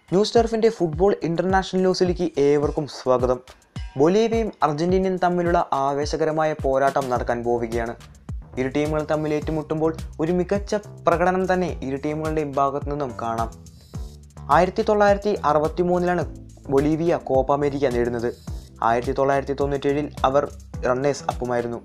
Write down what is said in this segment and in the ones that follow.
news ടർഫിന്റെ football international ന്യൂസിലേക്ക് ഏവർക്കും സ്വാഗതം ബൊലീവിയയും അർജന്റീനയും തമ്മിലുള്ള ആവേശകരമായ പോരാട്ടം നടക്കാൻ പോവുകയാണ് ഇരു ടീമുകൾ തമ്മിൽ ഏറ്റുമുട്ടുമ്പോൾ ഒരു മികച്ച പ്രകടനം തന്നെ ഇരു ടീമുകളുടെയും ഭാഗത്തു നിന്നും കാണാം ആയിരത്തി തൊള്ളായിരത്തി അറുപത്തി മൂന്നിലാണ് ബൊലീവിയ കോപ്പ അമേരിക്ക നേടുന്നത് ആയിരത്തി തൊള്ളായിരത്തി തൊണ്ണൂറ്റേഴിൽ അവർ റണ്ണേഴ്സ് അപ്പുമായിരുന്നു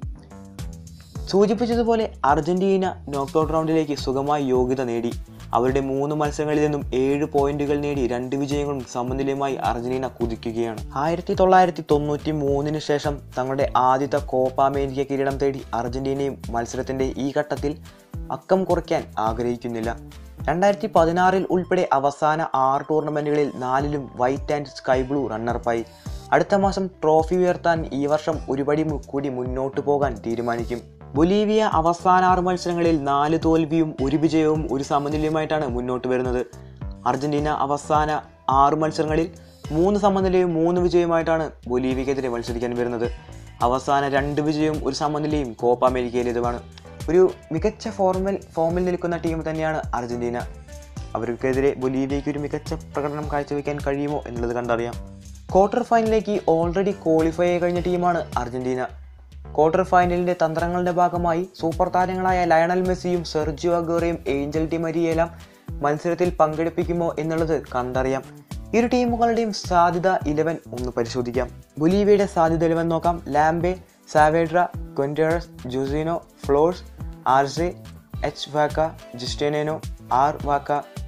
സൂചിപ്പിച്ചതുപോലെ അർജന്റീന നോക്കൌട്ട് റൗണ്ടിലേക്ക് സുഖമായി യോഗ്യത നേടി അവരുടെ മൂന്ന് മത്സരങ്ങളിൽ നിന്നും ഏഴ് പോയിന്റുകൾ നേടി രണ്ട് വിജയങ്ങളും സമനിലയുമായി അർജന്റീന കുതിക്കുകയാണ് ആയിരത്തി തൊള്ളായിരത്തി തൊണ്ണൂറ്റി മൂന്നിന് ശേഷം തങ്ങളുടെ ആദ്യത്തെ കോപ്പ അമേരിക്ക കിരീടം തേടി അർജന്റീനയും മത്സരത്തിന്റെ ഈ ഘട്ടത്തിൽ അക്കം കുറയ്ക്കാൻ ആഗ്രഹിക്കുന്നില്ല രണ്ടായിരത്തി പതിനാറിൽ ഉൾപ്പെടെ അവസാന ആറ് ടൂർണമെന്റുകളിൽ നാലിലും വൈറ്റ് ആൻഡ് സ്കൈ ബ്ലൂ റണ്ണർപ്പായി അടുത്ത മാസം ട്രോഫി ഉയർത്താൻ ഈ വർഷം ഒരുപടി മു- കൂടി മുന്നോട്ട് പോകാൻ തീരുമാനിക്കും ബൊലീവിയ അവസാന ആറ് മത്സരങ്ങളിൽ നാല് തോൽവിയും ഒരു വിജയവും ഒരു സമനിലയുമായിട്ടാണ് മുന്നോട്ട് വരുന്നത് അർജന്റീന അവസാന ആറ് മത്സരങ്ങളിൽ മൂന്ന് സമനിലയും മൂന്ന് വിജയവുമായിട്ടാണ് ബൊലീവിയക്കെതിരെ മത്സരിക്കാൻ വരുന്നത് അവസാന രണ്ട് വിജയവും ഒരു സമനിലയും കോപ്പ അമേരിക്കയിലേതുമാണ് ഒരു മികച്ച ഫോർമിൽ ഫോമിൽ നിൽക്കുന്ന ടീം തന്നെയാണ് അർജന്റീന അവർക്കെതിരെ ബൊലീവിയയ്ക്ക് ഒരു മികച്ച പ്രകടനം കാഴ്ചവെക്കാൻ കഴിയുമോ എന്നുള്ളത് കണ്ടറിയാം ക്വാർട്ടർ ഫൈനലിലേക്ക് ഓൾറെഡി ക്വാളിഫൈ ആയി കഴിഞ്ഞ ടീമാണ് അർജന്റീന ക്വാർട്ടർ ഫൈനലിന്റെ തന്ത്രങ്ങളുടെ ഭാഗമായി സൂപ്പർ താരങ്ങളായ ലയണൽ മെസ്സിയും സെർജിയോ അഗോറയും ഏഞ്ചൽ ഡിമരിയെല്ലാം മത്സരത്തിൽ പങ്കെടുപ്പിക്കുമോ എന്നുള്ളത് കണ്ടറിയാം ഇരു ടീമുകളുടെയും സാധ്യത ഇലവൻ ഒന്ന് പരിശോധിക്കാം ബൊലീവിയയുടെ സാധ്യത ഇലവൻ നോക്കാം Lampe Saavedra Quinteros Jusino Flores Arce H Vaca Justiniano R Vaca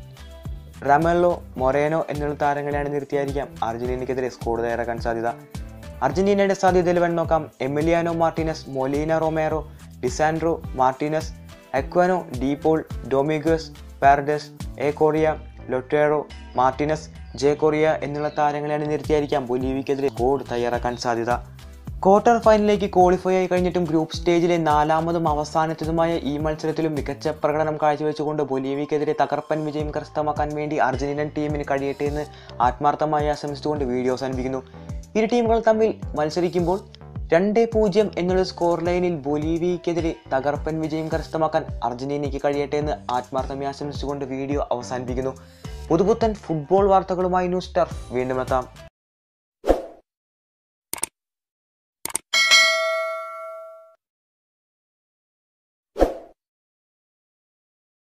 Ramallo Moreno എന്നുള്ള താരങ്ങളെയാണ് നിർത്തിയായിരിക്കാം അർജന്റീനയ്ക്കെതിരെ സ്കോർ തയ്യാറാക്കാൻ സാധ്യത അർജന്റീനയുടെ സാധ്യത ഇലവൻ നോക്കാം Emiliano Martinez Molina Romero Lisandro Martinez Acuna De Paul Dominguez Paredes A Correa Lautaro Martinez J Correa എന്നുള്ള താരങ്ങളെയാണ് നിർത്തിയായിരിക്കാം ബൊലീവിയക്കെതിരെ score തയ്യാറാക്കാൻ സാധ്യത ക്വാർട്ടർ ഫൈനലിലേക്ക് ക്വാളിഫൈ ആയി കഴിഞ്ഞിട്ടും ഗ്രൂപ്പ് സ്റ്റേജിലെ നാലാമതും അവസാനത്തതുമായ ഈ മത്സരത്തിലും മികച്ച പ്രകടനം കാഴ്ചവെച്ചുകൊണ്ട് ബൊലീവിയക്കെതിരെ തകർപ്പൻ വിജയം കരസ്ഥമാക്കാൻ വേണ്ടി അർജന്റീനൻ ടീമിന് കഴിയട്ടെ എന്ന് ആത്മാർത്ഥമായി ആശംസിച്ചുകൊണ്ട് വീഡിയോ അവസാനിപ്പിക്കുന്നു ഇരു ടീമുകൾ തമ്മിൽ മത്സരിക്കുമ്പോൾ രണ്ട് പൂജ്യം എന്നുള്ള സ്കോർ ലൈനിൽ ബൊലീവിയക്കെതിരെ തകർപ്പൻ വിജയം കരസ്ഥമാക്കാൻ അർജന്റീനയ്ക്ക് കഴിയട്ടെ എന്ന് ആത്മാർത്ഥമായി ആശംസിച്ചുകൊണ്ട് വീഡിയോ അവസാനിപ്പിക്കുന്നു പുതുപുത്തൻ ഫുട്ബോൾ വാർത്തകളുമായി ന്യൂസ് ടർഫ് വീണ്ടും എത്താം